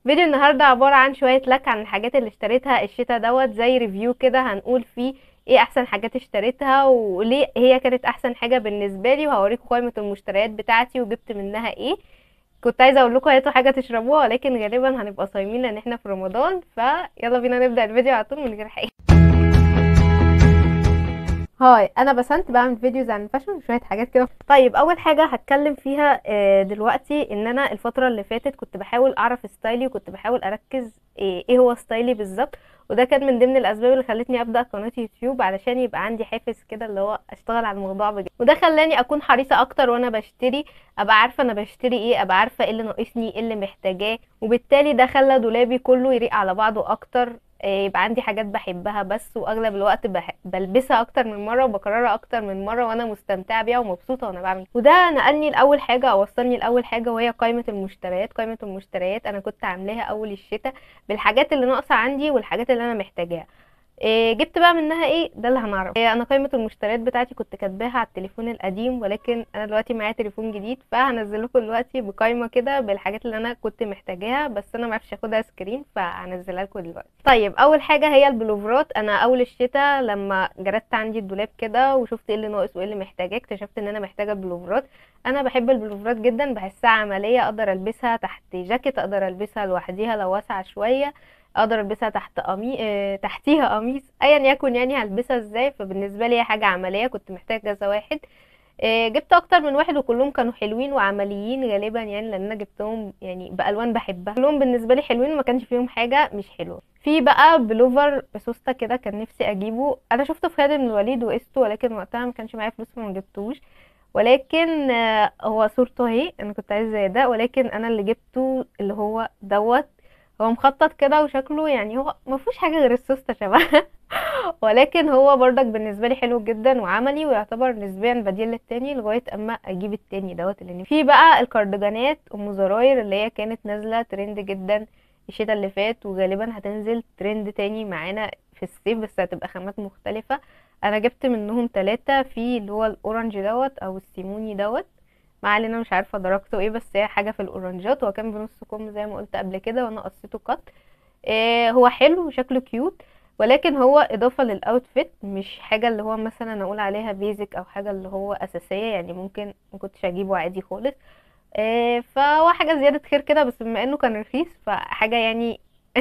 فيديو النهارده عباره عن شويه لك عن الحاجات اللي اشتريتها الشتا دوت زي ريفيو كده هنقول فيه ايه احسن حاجات اشتريتها وليه هي كانت احسن حاجه بالنسبه لي وهوريكم قائمه المشتريات بتاعتي وجبت منها ايه كنت عايزه اقول لكم هاتوا حاجه تشربوها ولكن غالبا هنبقى صايمين لان احنا في رمضان فيلا بينا نبدا الفيديو على طول من غير حاجه هاي انا بسنت بعمل فيديوز عن الفاشن وشويه حاجات كده طيب اول حاجه هتكلم فيها آه، دلوقتي ان انا الفتره اللي فاتت كنت بحاول اعرف ستايلي وكنت بحاول اركز ايه إيه هو ستايلي بالظبط وده كان من ضمن الاسباب اللي خلتني ابدا قناه يوتيوب علشان يبقى عندي حافز كده اللي هو اشتغل على الموضوع بجد وده خلاني اكون حريصه اكتر وانا بشتري ابقى عارفه انا بشتري ايه ابقى عارفه ايه اللي ناقصني ايه اللي محتاجاه وبالتالي ده خلى دولابي كله يليق على بعضه اكتر آه، يبقى عندي حاجات بحبها بس واغلب الوقت بح... بلبسها اكتر من مره وبكررها اكتر من مره وانا مستمتعه بيها ومبسوطه وانا بعمل وده نقلني لاول حاجه او وصلني لاول حاجه وهي قائمه المشتريات قائمه المشتريات انا كنت عاملاها اول الشتاء بالحاجات اللي ناقصه عندي والحاجات اللي انا محتاجاها إيه جبت بقى منها ايه ده اللي هنعرف إيه انا قائمه المشتريات بتاعتي كنت كاتباها على التليفون القديم ولكن انا دلوقتي معايا تليفون جديد فهنزل لكم دلوقتي بقائمه كده بالحاجات اللي انا كنت محتاجاها بس انا ما عرفتش اخدها سكرين فهنزلها لكم دلوقتي طيب اول حاجه هي البلوفرات انا اول الشتاء لما جردت عندي الدولاب كده وشفت ايه اللي ناقص وايه اللي محتاجاه اكتشفت ان انا محتاجه بلوفرات انا بحب البلوفرات جدا بحسها عمليه اقدر البسها تحت جاكيت اقدر البسها لوحديها لو واسعه شويه اقدر البسها تحت قميص اه تحتيها قميص ايا يكن يعني هلبسها ازاي فبالنسبه لي هي حاجه عمليه كنت محتاجه كذا واحد اه جبت اكتر من واحد وكلهم كانوا حلوين وعمليين غالبا يعني لان انا جبتهم يعني بالوان بحبها كلهم بالنسبه لي حلوين وما كانش فيهم حاجه مش حلوه في بقى بلوفر بسوسته كده كان نفسي اجيبه انا شفته في خالد بن الوليد وقسته ولكن وقتها ما كانش معايا فلوس فما جبتوش ولكن آه، هو صورته اهي انا كنت عايزه زي ده ولكن انا اللي جبته اللي هو دوت هو مخطط كده وشكله يعني هو ما فيهوش حاجه غير السوسته شبهها ولكن هو برضك بالنسبه لي حلو جدا وعملي ويعتبر نسبيا بديل للتاني لغايه اما اجيب التاني دوت اللي نفسي. في بقى الكارديجانات ام زراير اللي هي كانت نازله ترند جدا الشتا اللي فات وغالبا هتنزل ترند تاني معانا في الصيف بس هتبقى خامات مختلفه انا جبت منهم ثلاثة في اللي هو الاورنج دوت او السيموني دوت ما علينا مش عارفه درجته ايه بس هي حاجه في الاورنجات هو كان بنص كم زي ما قلت قبل كده وانا قصيته قط إيه هو حلو وشكله كيوت ولكن هو اضافه للاوتفيت مش حاجه اللي هو مثلا اقول عليها بيزك او حاجه اللي هو اساسيه يعني ممكن ما كنتش اجيبه عادي خالص إيه فهو حاجه زياده خير كده بس بما انه كان رخيص فحاجه يعني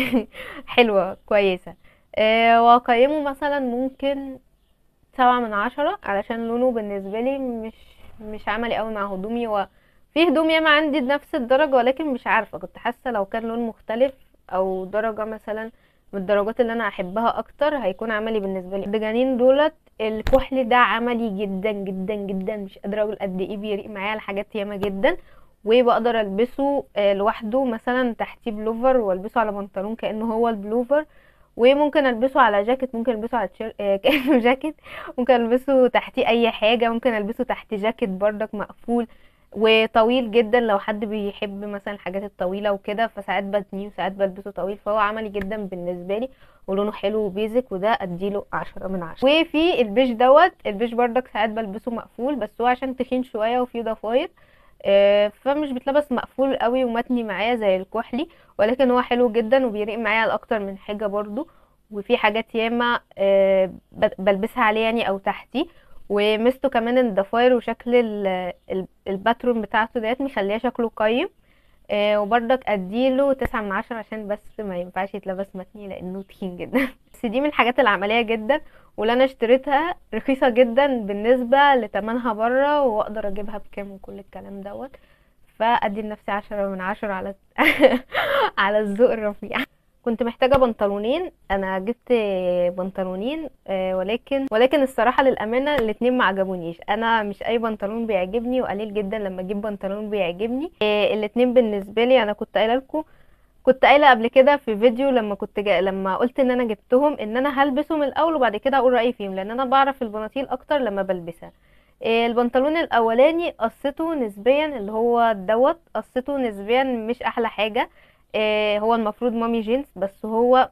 حلوه كويسه إيه واقيمه مثلا ممكن سبعة من عشرة علشان لونه بالنسبة لي مش مش عملي قوي مع هدومي و في هدوم ياما عندي بنفس الدرجة ولكن مش عارفة كنت حاسة لو كان لون مختلف او درجة مثلا من الدرجات اللي انا احبها اكتر هيكون عملي بالنسبة لي الدجانين دولت الكحل ده عملي جدا جدا جدا مش قادرة اقول قد ايه بيريق معايا الحاجات ياما جدا وبقدر البسه آه، لوحده مثلا تحتيه بلوفر والبسه على بنطلون كانه هو البلوفر وممكن البسه على جاكيت ممكن البسه على تشير... آه، كانه جاكيت ممكن البسه تحتيه اي حاجه ممكن البسه تحت جاكيت بردك مقفول وطويل جدا لو حد بيحب مثلا الحاجات الطويله وكده فساعات بتنيه وساعات بلبسه طويل فهو عملي جدا بالنسبه لي ولونه حلو وبيزك وده اديله عشرة من عشرة وفي البيج دوت البيج بردك ساعات بلبسه مقفول بس هو عشان تخين شويه وفيه ضفاير آه، فمش بيتلبس مقفول قوي ومتني معايا زي الكحلي ولكن هو حلو جدا وبيريق معايا لاكتر من حاجه برضو وفي حاجات ياما آه، ب- بلبسها عليه يعني او تحتي وميزته كمان ان الضفاير وشكل ال- ال- الباترون بتاعته ديت مخليه شكله قيم آه، وبرضك اديله تسعة من عشرة عشان بس ما ينفعش يتلبس متني لانه تخين جدا بس دي من الحاجات العملية جدا واللي انا اشتريتها رخيصة جدا بالنسبة لتمنها بره واقدر اجيبها بكام وكل الكلام دوت فادي لنفسي عشرة من عشرة على على الذوق الرفيع كنت محتاجة بنطلونين انا جبت بنطلونين آه، ولكن ولكن الصراحة للأمانة الاتنين ما عجبونيش انا مش اي بنطلون بيعجبني وقليل جدا لما اجيب بنطلون بيعجبني آه، الاتنين بالنسبة لي انا كنت قايله لكم كنت قايله قبل كده في فيديو لما كنت جا... لما قلت ان انا جبتهم ان انا هلبسهم الاول وبعد كده اقول رايي فيهم لان انا بعرف البناطيل اكتر لما بلبسها إيه، البنطلون الاولاني قصته نسبيا اللي هو دوت قصته نسبيا مش احلى حاجه إيه، هو المفروض مامي جينز بس هو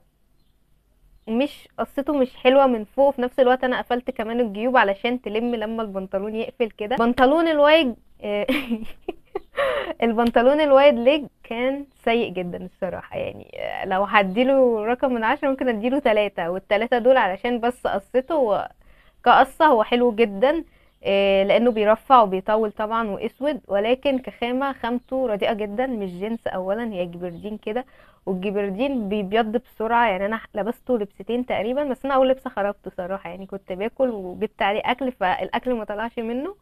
مش قصته مش حلوه من فوق وفي نفس الوقت انا قفلت كمان الجيوب علشان تلم لما البنطلون يقفل كده بنطلون الوايد البنطلون الوايد ليج كان سيء جدا الصراحة يعني لو هديله رقم من عشرة ممكن اديله تلاتة والتلاتة دول علشان بس قصته هو كقصة هو حلو جدا إيه، لانه بيرفع وبيطول طبعا واسود ولكن كخامة خامته رديئة جدا مش جنس اولا هي جبردين كده والجبردين بيبيض بسرعة يعني انا لبسته لبستين تقريبا بس انا اول لبسة خرجته صراحة يعني كنت باكل وجبت عليه اكل فالاكل ما طلعش منه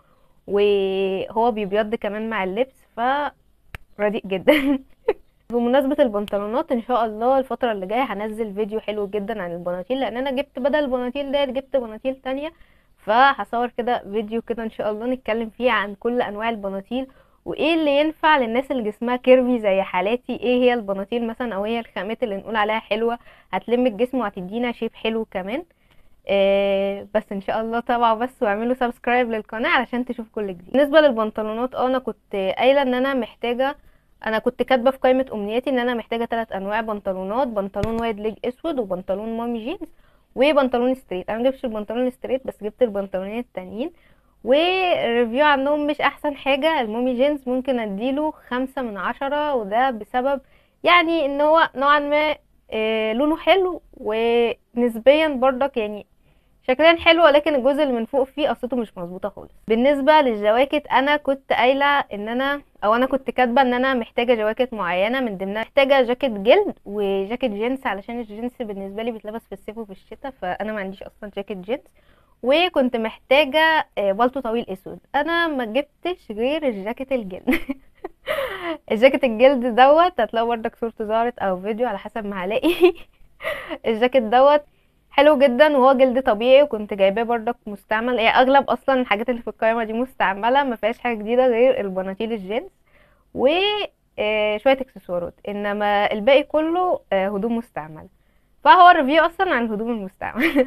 وهو بيبيض كمان مع اللبس ف رديء جدا بمناسبة البنطلونات ان شاء الله الفترة اللي جاية هنزل فيديو حلو جدا عن البناطيل لان انا جبت بدل البناطيل ديت جبت بناطيل تانية فهصور كده فيديو كده ان شاء الله نتكلم فيه عن كل انواع البناطيل وايه اللي ينفع للناس اللي جسمها كيرفي زي حالاتي ايه هي البناطيل مثلا او هي الخامات اللي نقول عليها حلوة هتلم الجسم وهتدينا شيب حلو كمان آه بس ان شاء الله طبعا بس واعملوا سبسكرايب للقناه علشان تشوفوا كل جديد بالنسبه للبنطلونات اه انا كنت قايله ان انا محتاجه انا كنت كاتبه في قائمه امنياتي ان انا محتاجه ثلاث انواع بنطلونات بنطلون وايد ليج اسود وبنطلون مامي جينز وبنطلون ستريت انا مجبتش البنطلون ستريت بس جبت البنطلونين التانيين وريفيو عنهم مش احسن حاجه المومي جينز ممكن اديله خمسة من عشرة وده بسبب يعني ان هو نوعا ما آه لونه حلو ونسبيا برضك يعني شكليا حلو ولكن الجزء اللي من فوق فيه قصته مش مظبوطه خالص بالنسبه للجواكت انا كنت قايله ان انا او انا كنت كاتبه ان انا محتاجه جواكت معينه من ضمنها محتاجه جاكيت جلد وجاكيت جينز علشان الجينز بالنسبه لي بيتلبس في الصيف وفي الشتاء فانا ما عنديش اصلا جاكيت جينز وكنت محتاجه بالطو طويل اسود انا ما جبتش غير الجاكيت الجلد الجاكيت الجلد دوت هتلاقوا بردك صورته ظهرت او فيديو على حسب ما هلاقي الجاكيت دوت حلو جدا وهو جلد طبيعي وكنت جايباه بردك مستعمل هي يعني اغلب اصلا الحاجات اللي في القائمه دي مستعمله ما فيهاش حاجه جديده غير البناطيل الجينز و شويه اكسسوارات انما الباقي كله هدوم مستعمله فهو الريفيو اصلا عن الهدوم المستعمله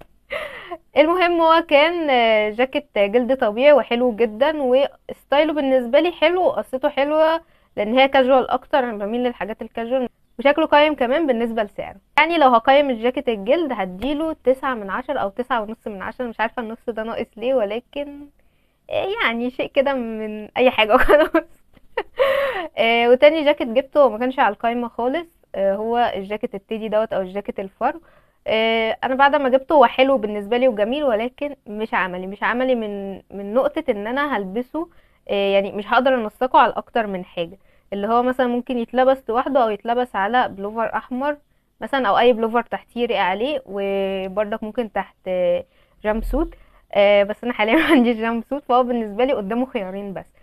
المهم هو كان جاكيت جلد طبيعي وحلو جدا وستايله بالنسبه لي حلو وقصته حلوه لان هي كاجوال اكتر انا بميل للحاجات الكاجوال وشكله قايم كمان بالنسبة لسعره يعني لو هقيم الجاكيت الجلد هديله تسعة من عشرة او تسعة ونص من عشرة مش عارفة النص ده ناقص ليه ولكن يعني شيء كده من اي حاجة وخلاص وتاني جاكيت جبته وما كانش على القايمة خالص هو الجاكيت التيدي دوت او الجاكيت الفرو انا بعد ما جبته هو حلو بالنسبه لي وجميل ولكن مش عملي مش عملي من من نقطه ان انا هلبسه يعني مش هقدر انسقه على اكتر من حاجه اللي هو مثلا ممكن يتلبس لوحده او يتلبس على بلوفر احمر مثلا او اي بلوفر تحتيه يرقى عليه وبرضك ممكن تحت جامب سوت بس انا حاليا ما عنديش جامب سوت فهو بالنسبه لي قدامه خيارين بس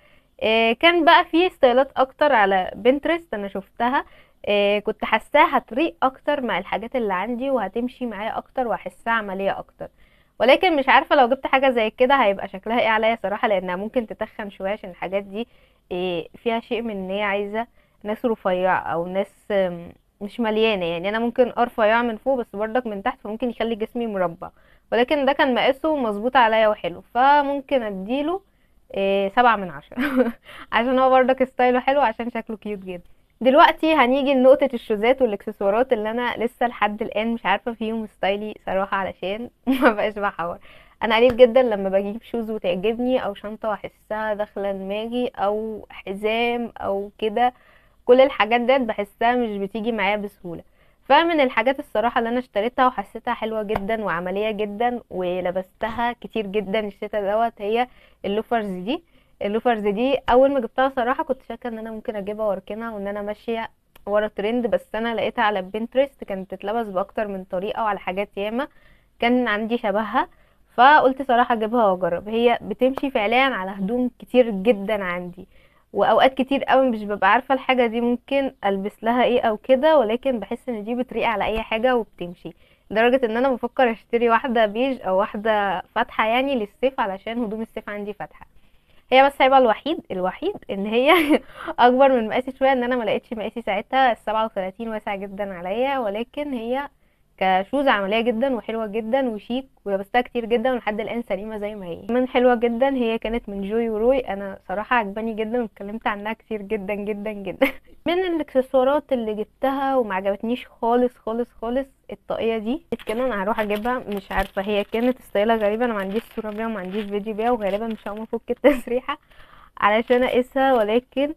كان بقى فيه ستايلات اكتر على بنترست انا شفتها كنت حاساها هتريق اكتر مع الحاجات اللي عندي وهتمشي معايا اكتر واحسها عمليه اكتر ولكن مش عارفه لو جبت حاجه زي كده هيبقى شكلها ايه عليا صراحه لانها ممكن تتخن شويه عشان الحاجات دي إيه فيها شيء من ان هي عايزه ناس رفيعه او ناس مش مليانه يعني انا ممكن ارفع من فوق بس بردك من تحت فممكن يخلي جسمي مربع ولكن ده كان مقاسه مظبوط عليا وحلو فممكن اديله إيه سبعة من عشرة عشان هو بردك ستايله حلو عشان شكله كيوت جدا دلوقتي هنيجي لنقطة الشوزات والاكسسوارات اللي انا لسه لحد الان مش عارفة فيهم ستايلي صراحة علشان ما بقاش بحور انا قليل جدا لما بجيب شوز وتعجبني او شنطة واحسها داخلة دماغي او حزام او كده كل الحاجات ديت بحسها مش بتيجي معايا بسهولة فمن الحاجات الصراحة اللي انا اشتريتها وحسيتها حلوة جدا وعملية جدا ولبستها كتير جدا الشتا دوت هي اللوفرز دي اللوفرز دي اول ما جبتها صراحه كنت شاكه ان انا ممكن اجيبها واركنها وان انا ماشيه ورا ترند بس انا لقيتها على بنترست كانت بتتلبس باكتر من طريقه وعلى حاجات ياما كان عندي شبهها فقلت صراحه اجيبها واجرب هي بتمشي فعليا على هدوم كتير جدا عندي واوقات كتير قوي مش ببقى عارفه الحاجه دي ممكن البس لها ايه او كده ولكن بحس ان دي بتريق على اي حاجه وبتمشي لدرجه ان انا بفكر اشتري واحده بيج او واحده فاتحه يعني للصيف علشان هدوم الصيف عندي فاتحه هي بس عيبها الوحيد الوحيد ان هي اكبر من مقاسي شويه ان انا ما لقيتش مقاسي ساعتها السبعة وثلاثين واسع جدا عليا ولكن هي كشوز عمليه جدا وحلوه جدا وشيك ولبستها كتير جدا ولحد الان سليمه زي ما هي من حلوه جدا هي كانت من جوي وروي انا صراحه عجباني جدا واتكلمت عنها كتير جدا جدا جدا من الاكسسوارات اللي جبتها وما عجبتنيش خالص خالص خالص الطاقيه دي كده انا هروح اجيبها مش عارفه هي كانت ستايلها غريبه انا ما عنديش صوره بيها وما عنديش فيديو بيها وغالبا مش هقوم افك التسريحه علشان اقيسها ولكن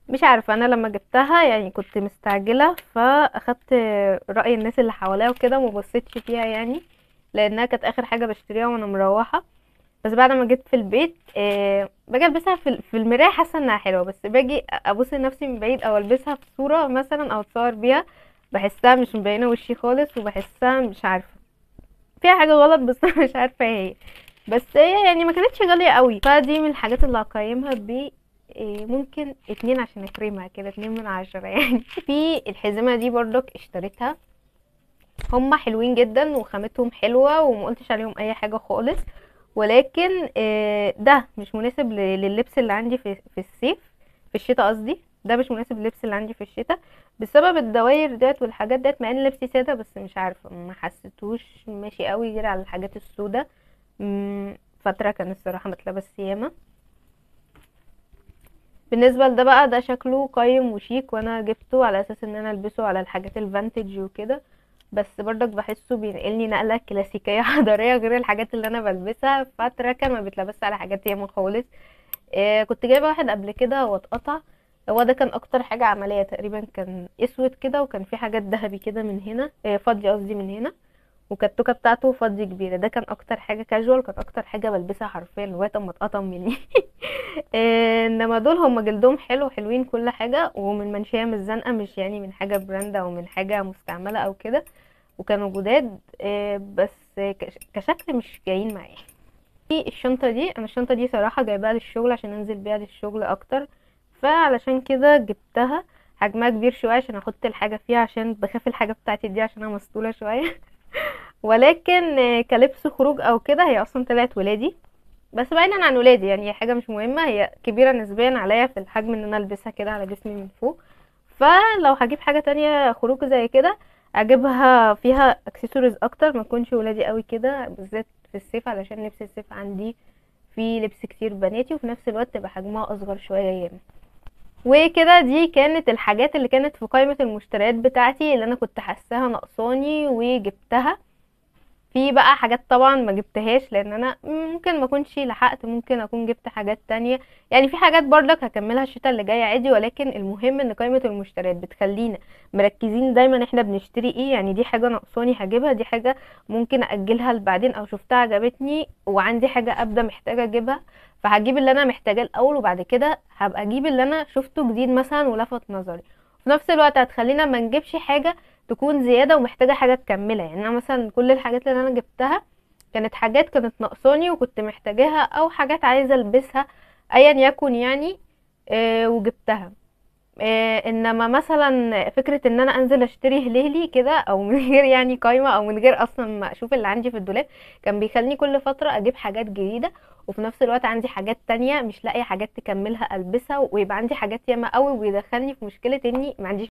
مش عارفه انا لما جبتها يعني كنت مستعجله فاخدت راي الناس اللي حواليا وكده وما بصيتش فيها يعني لانها كانت اخر حاجه بشتريها وانا مروحه بس بعد ما جيت في البيت آه باجي البسها في في المرايه حاسه انها حلوه بس باجي ابص لنفسي من بعيد او البسها في صوره مثلا او اتصور بيها بحسها مش مبينه وشي خالص وبحسها مش عارفه فيها حاجه غلط بس أنا مش عارفه ايه هي بس هي يعني ما كانتش غاليه قوي فدي من الحاجات اللي هقيمها ب إيه، ممكن اتنين عشان اكرمها كده اتنين من عشرة يعني في الحزمة دي برضك اشتريتها هما حلوين جدا وخامتهم حلوة ومقلتش عليهم اي حاجة خالص ولكن آه، ده مش مناسب ل- لللبس اللي عندي في في الصيف في الشتاء قصدي ده مش مناسب للبس اللي عندي في الشتاء بسبب الدواير ديت والحاجات ديت مع ان لبسي ساده بس مش عارفه ما حسيتوش ماشي قوي غير على الحاجات السوداء مم، فتره كان الصراحه متلبس ياما بالنسبه لده بقى ده شكله قايم وشيك وانا جبته على اساس ان انا البسه على الحاجات الفانتج وكده بس برضك بحسه بينقلني نقله كلاسيكيه حضاريه غير الحاجات اللي انا بلبسها فتره كان ما بيتلبس على حاجات ياما خالص إيه كنت جايبه واحد قبل كده واتقطع هو ده كان اكتر حاجه عمليه تقريبا كان اسود كده وكان في حاجات ذهبي كده من هنا إيه فضي قصدي من هنا وكانت التوكه بتاعته فضي كبيره ده كان اكتر حاجه كاجوال كانت اكتر حاجه بلبسها حرفيا لغايه اما اتقطم مني إيه، انما دول هم جلدهم حلو حلوين كل حاجه ومن منشيه مش زنقه مش يعني من حاجه براند او من حاجه مستعمله او كده وكانوا جداد إيه، بس كش- كشكل مش جايين معايا في الشنطة دي انا الشنطة دي صراحة جايباها للشغل عشان انزل بيها للشغل اكتر فعلشان كده جبتها حجمها كبير شوية عشان احط الحاجة فيها عشان بخاف الحاجة بتاعتي دي عشان انا مسطولة شوية ولكن آه، كلبس خروج او كده هي اصلا طلعت ولادي بس بعيدا عن ولادي يعني هي حاجة مش مهمة هي كبيرة نسبيا عليا في الحجم ان انا البسها كده على جسمي من فوق فلو هجيب حاجة تانية خروج زي كده اجيبها فيها اكسسوارز اكتر ما تكونش ولادي قوي كده بالذات في الصيف علشان لبس الصيف عندي في لبس كتير بناتي وفي نفس الوقت تبقى حجمها اصغر شويه ياما وكده دي كانت الحاجات اللي كانت في قائمه المشتريات بتاعتي اللي انا كنت حاساها ناقصاني وجبتها في بقى حاجات طبعا ما جبتهاش لان انا ممكن ما اكونش لحقت ممكن اكون جبت حاجات تانية يعني في حاجات برضك هكملها الشتاء اللي جاي عادي ولكن المهم ان قائمة المشتريات بتخلينا مركزين دايما احنا بنشتري ايه يعني دي حاجة ناقصاني هجيبها دي حاجة ممكن اجلها لبعدين او شفتها عجبتني وعندي حاجة ابدا محتاجة اجيبها فهجيب اللي انا محتاجاه الاول وبعد كده هبقى اجيب اللي انا شفته جديد مثلا ولفت نظري في نفس الوقت هتخلينا ما نجيبش حاجة تكون زيادة ومحتاجة حاجة تكملها يعني انا مثلا كل الحاجات اللي انا جبتها كانت حاجات كانت ناقصاني وكنت محتاجاها او حاجات عايزة البسها ايا يكن يعني آه وجبتها آه انما مثلا فكرة ان انا انزل اشتري هليلي كده او من غير يعني قايمة او من غير اصلا ما اشوف اللي عندي في الدولاب كان بيخليني كل فترة اجيب حاجات جديدة وفي نفس الوقت عندي حاجات تانية مش لاقية حاجات تكملها البسها ويبقى عندي حاجات ياما قوي ويدخلني في مشكلة اني ما عنديش